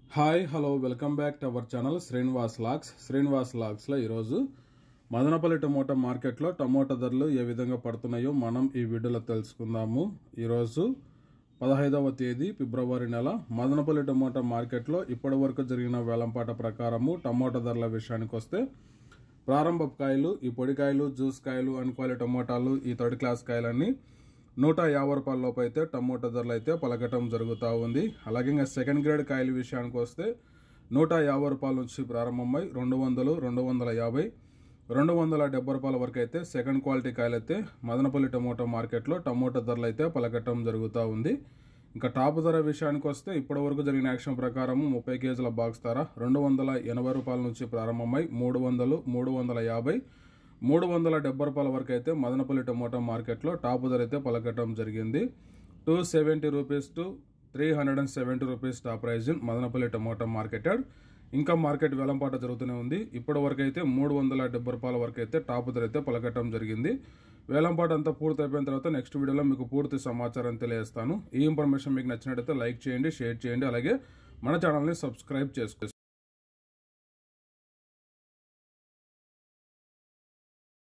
hi hello welcome back to our channel Srinivas లాక్స్ శ్రీనివాస్ లాక్స్లో ఈరోజు మదనపల్లి టమోటా మార్కెట్లో టమోటా ధరలు ఏ విధంగా పడుతున్నాయో మనం ఈ వీడియోలో తెలుసుకుందాము ఈరోజు పదహైదవ తేదీ ఫిబ్రవరి నెల మదనపల్లి టమోటా మార్కెట్లో ఇప్పటి వరకు జరిగిన వేలంపాట ప్రకారము టమోటా ధరల విషయానికి వస్తే ప్రారంభ కాయలు ఈ పొడికాయలు జ్యూస్ కాయలు అన్క్వాలి టమోటాలు ఈ థర్డ్ క్లాస్ కాయలన్నీ నూట యాభై రూపాయల లోపు అయితే టమోటా ధరలు అయితే పలకటం జరుగుతూ ఉంది అలాగే ఇంకా సెకండ్ గ్రేడ్ కాయల విషయానికి వస్తే నూట యాభై రూపాయల నుంచి ప్రారంభమై రెండు వందలు రెండు వందల యాభై రెండు వందల డెబ్బై రూపాయల వరకు అయితే సెకండ్ క్వాలిటీ కాయలు అయితే మదనపల్లి టమోటా మార్కెట్లో టమోటా ధరలు అయితే పలకటం జరుగుతూ ఉంది ఇంకా టాప్ ధర విషయానికి వస్తే ఇప్పటి వరకు జరిగిన యాక్షన్ ప్రకారం ముప్పై కేజీల బాక్స్ ధర రెండు వందల ఎనభై రూపాయల నుంచి ప్రారంభమై మూడు వందలు మూడు వందల యాభై మూడు వందల డెబ్బై రూపాయల వరకు అయితే మదనపల్లి టమోటా మార్కెట్లో టాప్ ధర అయితే పలకటం జరిగింది two seventy rupees to three hundred and seventy rupees top price in Madanapalle tomato marketed ఇంకా మార్కెట్ వేలంపాట జరుగుతూనే ఉంది ఇప్పటి వరకు అయితే మూడు వందల డెబ్బై రూపాయల వరకు అయితే టాప్ ధర అయితే పలకటం జరిగింది వేలంపాట అంతా పూర్తి అయిపోయిన తర్వాత నెక్స్ట్ వీడియోలో మీకు పూర్తి సమాచారం తెలియజేస్తాను ఈ ఇన్ఫర్మేషన్ మీకు నచ్చినట్టయితే లైక్ చేయండి షేర్ చేయండి అలాగే మన ఛానల్ని సబ్స్క్రైబ్ చేసుకోండి